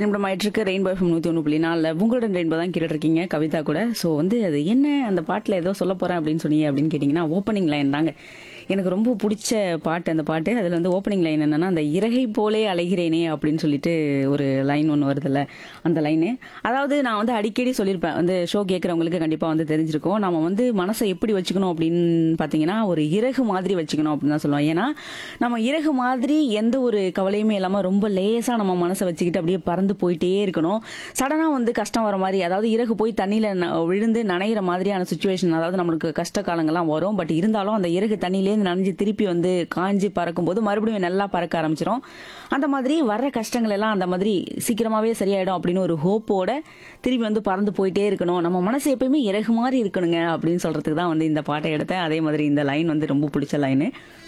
பத்து நிமிடம் ஆயிட்டு இருக்கு ரெயின்போ எஃப்எம் நூற்றி ஒன்று புள்ளி நாலில் உங்களுடன் ரெயின்போ தான் கேட்டுட்டு இருக்கீங்க கவிதா கூட ஸோ வந்து அது என்ன அந்த பாட்டில் ஏதோ சொல்ல போகிறேன் அப்படின்னு சொன்னீங்க அப்படின்னு கேட்டிங்கன்னா ஓப்பனிங் லைன் தாங்க எனக்கு ரொம்ப பிடிச்ச பாட்டு அந்த பாட்டு அதில் வந்து ஓப்பனிங் லைன் என்னன்னா அந்த இறகை போலே அலைகிறேனே அப்படின்னு சொல்லிட்டு ஒரு லைன் ஒன்று வருதுல்ல அந்த லைனு அதாவது நான் வந்து அடிக்கடி சொல்லியிருப்பேன் வந்து ஷோ கேட்குறவங்களுக்கு கண்டிப்பாக வந்து தெரிஞ்சிருக்கும் நம்ம வந்து மனசை எப்படி வச்சுக்கணும் அப்படின்னு பார்த்தீங்கன்னா ஒரு இறகு மாதிரி வச்சுக்கணும் அப்படின்னு தான் சொல்லுவோம் ஏன்னா நம்ம இறகு மாதிரி எந்த ஒரு கவலையுமே இல்லாமல் ரொம்ப லேசாக நம்ம மனசை வச்சுக்கிட்டு அப்படியே பறந்து போயிட்டே இருக்கணும் சடனாக வந்து கஷ்டம் வர மாதிரி அதாவது இறகு போய் தண்ணியில் விழுந்து நனைகிற மாதிரியான சுச்சுவேஷன் அதாவது நம்மளுக்கு கஷ்ட காலங்கள்லாம் வரும் பட் இருந்தாலும் அந்த இறகு தண்ணியிலேருந்து நனைஞ்சு திருப்பி வந்து காஞ்சி பறக்கும்போது மறுபடியும் நல்லா பறக்க ஆரம்பிச்சிடும் அந்த மாதிரி வர்ற கஷ்டங்கள் எல்லாம் அந்த மாதிரி சீக்கிரமாவே சரியாயிடும் அப்படின்னு ஒரு ஹோப்போட திருப்பி வந்து பறந்து போயிட்டே இருக்கணும் நம்ம மனசு எப்பயுமே இறகு மாதிரி இருக்கணுங்க அப்படின்னு சொல்றதுக்கு தான் வந்து இந்த பாட்டை எடுத்தேன் அதே மாதிரி இந்த லைன் வந்து ரொம்ப பிடிச்ச லைனு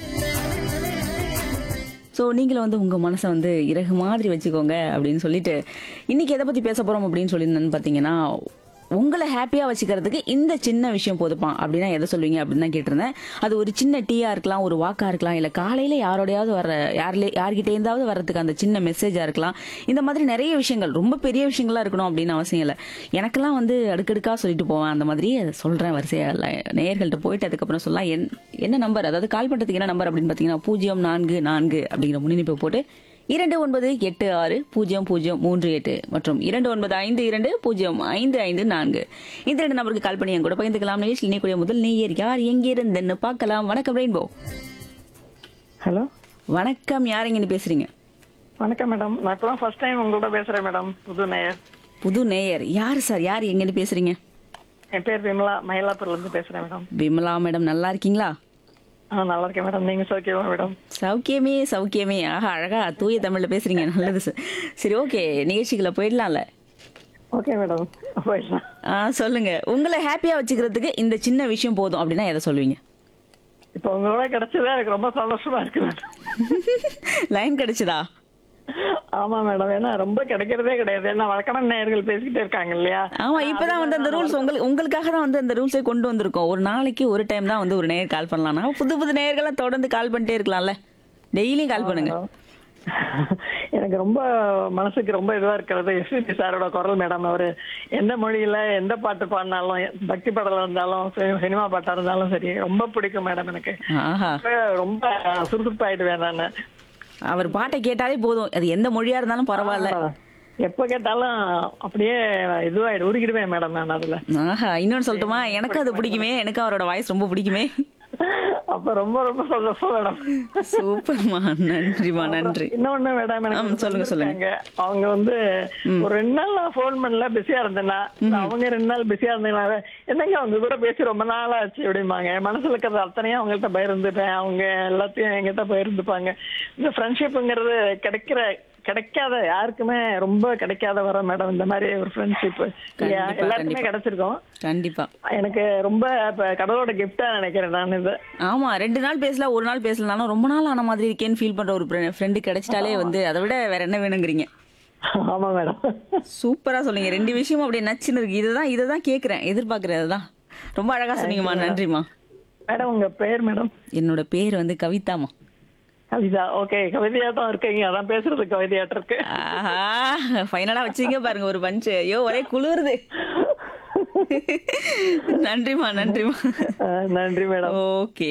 ஸோ நீங்களும் வந்து உங்கள் மனசை வந்து இறகு மாதிரி வச்சுக்கோங்க அப்படின்னு சொல்லிட்டு இன்னைக்கு எதை பற்றி பேச போகிறோம் அப்படின்னு சொல்லியிருந்தேன்னு பார்த்தீங்கன்னா உங்களை ஹாப்பியாக வச்சுக்கிறதுக்கு இந்த சின்ன விஷயம் போதுப்பான் அப்படின்னா எதை சொல்லுவீங்க அப்படின்னு தான் கேட்டிருந்தேன் அது ஒரு சின்ன டீயாக இருக்கலாம் ஒரு வாக்காக இருக்கலாம் இல்லை காலையில் யாரோடையாவது வர யாரிலே யார்கிட்டேருந்தாவது வர்றதுக்கு அந்த சின்ன மெசேஜாக இருக்கலாம் இந்த மாதிரி நிறைய விஷயங்கள் ரொம்ப பெரிய விஷயங்களா இருக்கணும் அப்படின்னு அவசியம் இல்லை எனக்கெல்லாம் வந்து அடுக்கடுக்காக சொல்லிட்டு போவேன் அந்த மாதிரி சொல்கிறேன் வரிசையாக நேயர்கள்ட்ட போயிட்டு அதுக்கப்புறம் சொல்லலாம் என் என்ன நம்பர் அதாவது கால் பண்ணுறதுக்கு என்ன நம்பர் அப்படின்னு பார்த்தீங்கன்னா பூஜ்ஜியம் நான்கு நான்கு அப்படிங்கிற முன்னிணைப்பை போட்டு இரண்டு ஒன்பது எட்டு ஆறு பூஜ்ஜியம் பூஜ்ஜியம் மூன்று எட்டு மற்றும் இரண்டு ஒன்பது ஐந்து இரண்டு பூஜ்ஜியம் ஐந்து ஐந்து நான்கு இந்த ரெண்டு நம்பருக்கு கால் பண்ணி என் கூட பகிர்ந்துக்கலாம் நிகழ்ச்சியில் இணையக்கூடிய முதல் நேயர் யார் எங்கிருந்துன்னு பார்க்கலாம் வணக்கம் ரெயின்போ ஹலோ வணக்கம் யார் எங்கன்னு பேசுறீங்க வணக்கம் மேடம் நான் இப்போ ஃபர்ஸ்ட் டைம் உங்களோட பேசுறேன் மேடம் புது நேயர் புது நேயர் யார் சார் யார் எங்கன்னு பேசுறீங்க என் பேர் விமலா மயிலாப்பூர்ல இருந்து பேசுறேன் மேடம் விமலா மேடம் நல்லா இருக்கீங்களா ஆ நல்லா இருக்கேன் மேடம் நீங்க சௌக்கியமா மேடம் சௌக்கியமே சௌக்கியமே ஆஹா அழகா தூய தமிழ்ல பேசுறீங்க நல்லது சார் சரி ஓகே நிகழ்ச்சிகளை போயிடலாம்ல ஓகே மேடம் போயிடலாம் ஆ சொல்லுங்க உங்களை ஹாப்பியா வச்சுக்கிறதுக்கு இந்த சின்ன விஷயம் போதும் அப்படின்னா எதை சொல்லுவீங்க இப்போ உங்களோட கிடைச்சதே எனக்கு ரொம்ப சந்தோஷமா இருக்கு மேடம் லைன் கிடைச்சதா ஆமா மேடம் ஏன்னா ரொம்ப கிடைக்கிறதே கிடையாது ஏன்னா வழக்கமான நேயர்கள் பேசிக்கிட்டே இருக்காங்க இல்லையா ஆமா இப்பதான் வந்து அந்த ரூல்ஸ் உங்களுக்கு உங்களுக்காக தான் வந்து அந்த ரூல்ஸை கொண்டு வந்திருக்கோம் ஒரு நாளைக்கு ஒரு டைம் தான் வந்து ஒரு நேயர் கால் பண்ணலாம் நான் புது புது நேயர்களை தொடர்ந்து கால் பண்ணிட்டே இருக்கலாம்ல டெய்லியும் கால் பண்ணுங்க எனக்கு ரொம்ப மனசுக்கு ரொம்ப இதுவா இருக்கிறது எஸ்பிபி சாரோட குரல் மேடம் அவரு எந்த மொழியில எந்த பாட்டு பாடினாலும் பக்தி பாடலா இருந்தாலும் சி- சினிமா பாட்டா இருந்தாலும் சரி ரொம்ப பிடிக்கும் மேடம் எனக்கு ஆஹா ரொம்ப சுறுசுறுப்பாயிடுவேன் நானு அவர் பாட்டை கேட்டாலே போதும் அது எந்த மொழியா இருந்தாலும் பரவாயில்ல எப்ப கேட்டாலும் அப்படியே இதுவாயிடு உருகிடுவேன் மேடம் நான் அதுல ஆஹா இன்னொன்னு சொல்லட்டுமா எனக்கும் அது பிடிக்குமே எனக்கும் அவரோட வாய்ஸ் ரொம்ப பிடிக்குமே அப்ப ரொம்ப ரொம்ப சந்தோஷம் மேடம் சூப்பர்மா நன்றிமா நன்றி இன்னொன்னு மேடம் எனக்கு ஆம், சொல்லுங்க, சொல்லுங்க. இருக்காங்க. அவங்க வந்து ஒரு ரெண்டு நாள் நான் போன் பண்ணல பிஸியா இருந்தேன்னா அவங்க ரெண்டு நாள் பிஸியா இருந்தீங்களா என்னங்க அவங்க கூட பேசி ரொம்ப நாள் ஆச்சு அப்படிம்பாங்க மனசுல இருக்கிறது அத்தனையும் அவங்கள்ட்ட பகிர்ந்துப்பேன் அவங்க எல்லாத்தையும் என்கிட்ட பகிர்ந்துப்பாங்க இந்த ஃப்ரெண்ட்ஷிப்புங்கிறது கிடைக்கிற கிடைக்காத யாருக்குமே ரொம்ப கிடைக்காத வர மேடம் இந்த மாதிரி ஒரு ஃப்ரெண்ட்ஷிப் கண்டிப்பா, எல்லாருக்குமே கண்டிப்பா. கிடைச்சிருக்கோம் கண்டிப்பா எனக்கு ரொம்ப இப்ப கடவுளோட கிஃப்டா நினைக்கிறேன் நான் இது ஆமா ரெண்டு நாள் பேசல ஒரு நாள் பேசலனாலும் ரொம்ப நாள் ஆன மாதிரி இருக்கேன்னு ஃபீல் பண்ற ஒரு ஃப்ரெண்டு கிடைச்சிட்டாலே வந்து அதை விட வேற என்ன வேணுங்கிறீங்க ஆமா மேடம் சூப்பரா சொன்னீங்க ரெண்டு விஷயமும் அப்படியே நச்சுன்னு இருக்கு இதுதான் இதை தான் கேட்குறேன் எதிர்பார்க்கறது தான் ரொம்ப அழகா சொன்னீங்கம்மா நன்றிம்மா மேடம் உங்க பேர் மேடம் என்னோட பேர் வந்து கவிதாமா கவிதா ஓகே கவிதையாட்டம் இருக்கீங்க அதான் பேசுறது கவிதையாட்டம் இருக்கு ஆஹா ஃபைனலா வச்சீங்க பாருங்க ஒரு பஞ்சு ஐயோ ஒரே குளிருது நன்றிம்மா நன்றிம்மா அஹ் நன்றி மேடம் ஓகே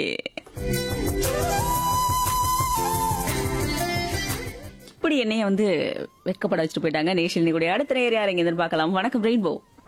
இப்படி என்னைய வந்து வெக்கப்பட வச்சுட்டு போயிட்டாங்க நேஷன் கூட அடுத்த நேர் யார் எங்க பார்க்கலாம் வணக்கம் ரெயின்போ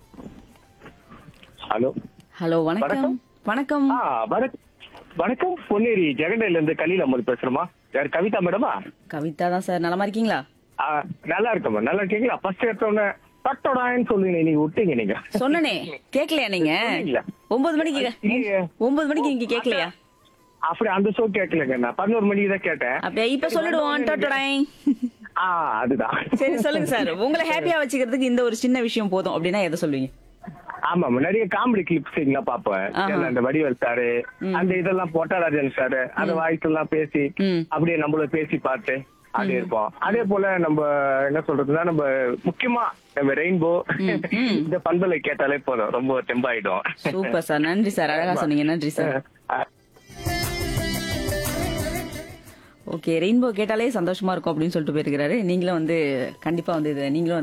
ஹலோ ஹலோ வணக்கம் வணக்கம் ஆ வணக்கம் வணக்கம் பொன்னேரி ஜெகண்டையில இருந்து கலியில் அம்மது பேசுறோமா யார் கவிதா மேடமா கவிதா தான் சார் நலமா இருக்கீங்களா ஆ, நல்லா இருக்கம்மா நல்லா இருக்கீங்களா ஃபர்ஸ்ட் எடுத்தோடனே தட்டோடான்னு சொல்லுவீங்க நீங்க விட்டீங்க நீங்க சொன்னனே கேக்கலையா நீங்க இல்ல. ஒன்பது மணிக்கு இல்லையே. ஒன்பது மணிக்கு நீங்க கேக்கலையா அப்படி அந்த ஷோ கேட்கலங்க நான் பதினோரு மணிக்கு தான் கேட்டேன் அப்படியே இப்ப சொல்லிடுவோம் டொட்டடாய். ஆ அதுதான் சரி சொல்லுங்க சார் உங்களை ஹாப்பியா வச்சுக்கிறதுக்கு இந்த ஒரு சின்ன விஷயம் போதும் அப்படின்னா எதை சொல்லுவீங்க ஆமா நிறைய காமெடி கிளிப்ஸ் எல்லாம் பாப்பேன் ஆஹா. ஏன்னா அந்த வடிவேல் சாரு அந்த இதெல்லாம் போட்டாராஜன் சாரு அந்த வாய்ஸ் எல்லாம் பேசி ம். அப்படியே நம்மள பேசி பார்த்து அது இருப்போம் அதே போல நம்ம என்ன சொல்றதுன்னா நம்ம முக்கியமா நம்ம ரெயின்போ இந்த பண்பலை கேட்டாலே போதும் ரொம்ப தெம்பாயிடும் சூப்பர் சார் நன்றி சார் அழகா சொன்னீங்க நன்றி சார் அஹ், ஓகே ரெயின்போ கேட்டாலே சந்தோஷமா இருக்கும் அப்படின்னு சொல்லிட்டு போயிருக்கிறாரு நீங்களும் வந்து கண்டிப்பா வந்து இது நீங்களும்